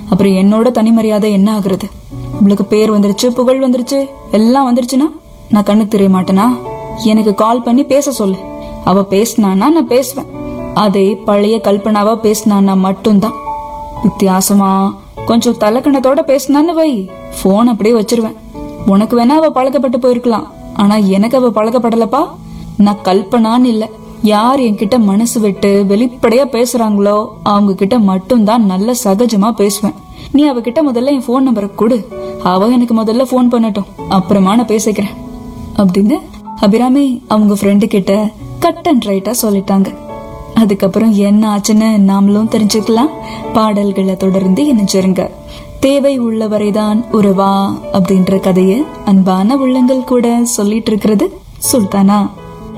அப்புறம் என்னோட தனி மரியாதை என்ன ஆகுறது உங்களுக்கு பேர் வந்துருச்சு புகழ் வந்துருச்சு எல்லாம் வந்துருச்சுன்னா நான் கண்ணுக்கு தெரிய மாட்டேனா எனக்கு கால் பண்ணி பேச சொல்லு அவ பேசினானா நான் பேசுவேன் அதே பழைய கல்பனாவா பேசினான்னா மட்டும்தான் வித்தியாசமா கொஞ்சம் தலக்கணத்தோட பேசினான்னு வை போன் அப்படியே வச்சிருவேன் உனக்கு வேணா அவ பழக்கப்பட்டு போயிருக்கலாம் ஆனா எனக்கு அவ பழக்கப்படலப்பா நான் கல்பனான்னு இல்ல யார் என்கிட்ட மனசு விட்டு வெளிப்படையா பேசுறாங்களோ அவங்க கிட்ட மட்டும்தான் நல்ல சகஜமா பேசுவேன் நீ அவகிட்ட முதல்ல என் ஃபோன் நம்பரை கொடு அவ எனக்கு முதல்ல ஃபோன் பண்ணட்டும் அப்புறமா நான் பேசிக்கிறேன் அப்படின்னு அபிராமி அவங்க ஃப்ரெண்டு கிட்ட கட் அண்ட் ரைட்டா சொல்லிட்டாங்க அதுக்கப்புறம் என்ன ஆச்சுன்னு நாமளும் தெரிஞ்சுக்கலாம் பாடல்களை தொடர்ந்து இணைஞ்சிருங்க தேவை உள்ளவரைதான் உறவா அப்படின்ற கதையை அன்பான உள்ளங்கள் கூட சொல்லிட்டு இருக்கிறது சுல்தானா